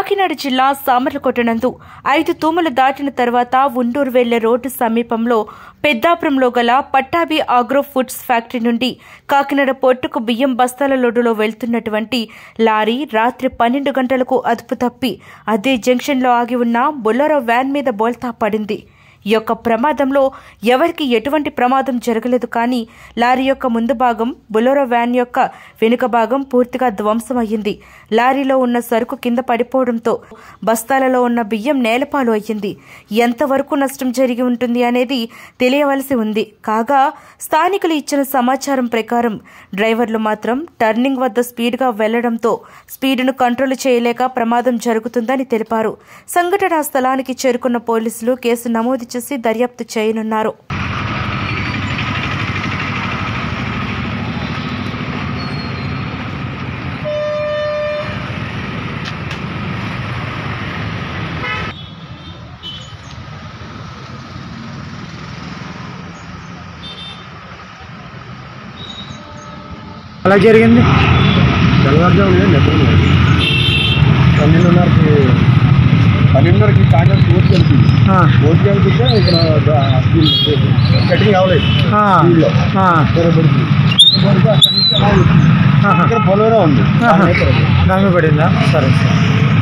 కాకినాడ జిల్లా సామర్లకోట నందు ఐదు తూములు దాటిన తర్వాత ఉండూరు వెళ్లే రోడ్డు సమీపంలో పెద్దాపురంలో గల పట్టాభి ఆగ్రో ఫుడ్స్ ఫ్యాక్టరీ నుండి కాకినాడ పొట్టుకు బియ్యం బస్తాల లోడులో వెళ్తున్నటువంటి లారీ రాత్రి పన్నెండు గంటలకు అదుపు తప్పి అదే జంక్షన్లో ఆగి ఉన్న బొలెరో వ్యాన్ మీద బోల్తా పడింది ఈ యొక్క ప్రమాదంలో ఎవరికి ఎటువంటి ప్రమాదం జరగలేదు కానీ లారీ యొక్క ముందు భాగం బొలెరో వ్యాన్ యొక్క వెనుక భాగం పూర్తిగా ధ్వంసమయ్యింది లారీలో ఉన్న సరుకు కింద పడిపోవడంతో బస్తాలలో ఉన్న బియ్యం నేలపాలు అయ్యింది ఎంతవరకు నష్టం జరిగి ఉంటుంది అనేది తెలియవలసి ఉంది కాగా స్థానికులు ఇచ్చిన సమాచారం ప్రకారం డ్రైవర్లు మాత్రం టర్నింగ్ వద్ద స్పీడ్గా వెళ్లడంతో స్పీడును కంట్రోల్ చేయలేక ప్రమాదం జరుగుతుందని తెలిపారు సంఘటనా స్థలానికి చేరుకున్న పోలీసులు కేసు నమోదు చేసి దర్యాప్తు చేయనున్నారు అలా జరిగింది తెల్లవారుజామున నిద్ర పన్నెండున్నరకి పన్నెండున్నరకి కాంగ్రెస్ ఓటు కలిపింది ఆ, ఓటు కలిపితే ఇక్కడ కటింగ్ అవ్వలేదు ఆ, స్పీడ్లో ఆ, తెరబడింది తెరబడితే అక్కడి నుంచి అలా వచ్చింది ఆహా. ఇక్కడ పొలవరా ఉంది ఆహా. దాని మీద పడిందా సరే సరే